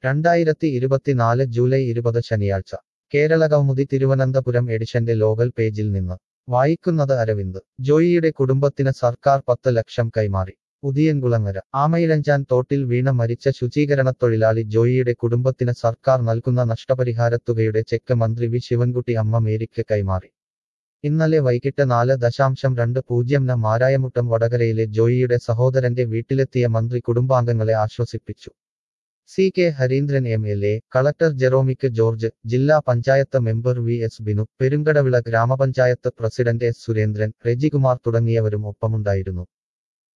രണ്ടായിരത്തി ഇരുപത്തിനാല് ജൂലൈ ഇരുപത് ശനിയാഴ്ച കേരള കൗമുദി തിരുവനന്തപുരം എഡിഷന്റെ ലോകൽ പേജിൽ നിന്ന് വായിക്കുന്നത് അരവിന്ദ് ജോയിയുടെ കുടുംബത്തിന് സർക്കാർ പത്ത് ലക്ഷം കൈമാറി ഉദിയൻകുളങ്ങര ആമയിഴഞ്ചാൻ തോട്ടിൽ വീണ മരിച്ച ശുചീകരണത്തൊഴിലാളി ജോയിയുടെ കുടുംബത്തിന് സർക്കാർ നൽകുന്ന നഷ്ടപരിഹാരത്തുകയുടെ ചെക്ക് മന്ത്രി വി ശിവൻകുട്ടി അമ്മ മേരിക്ക് കൈമാറി ഇന്നലെ വൈകിട്ട് നാല് ദശാംശം രണ്ട് പൂജ്യം ന മാരായമുട്ടം വടകരയിലെ ജോയിയുടെ സഹോദരന്റെ വീട്ടിലെത്തിയ മന്ത്രി കുടുംബാംഗങ്ങളെ ആശ്വസിപ്പിച്ചു C K Hareendran M L A collector Jeromic George ജില്ലാ പഞ്ചായത്ത് member V S Binu Perumkadavila ഗ്രാമപഞ്ചായത്ത് പ്രസിഡന്റ് എസ് സുരേന്ദ്രൻ റെജികുമാർ തുടങ്ങിയവരും ഒപ്പമുണ്ടായിരുന്നു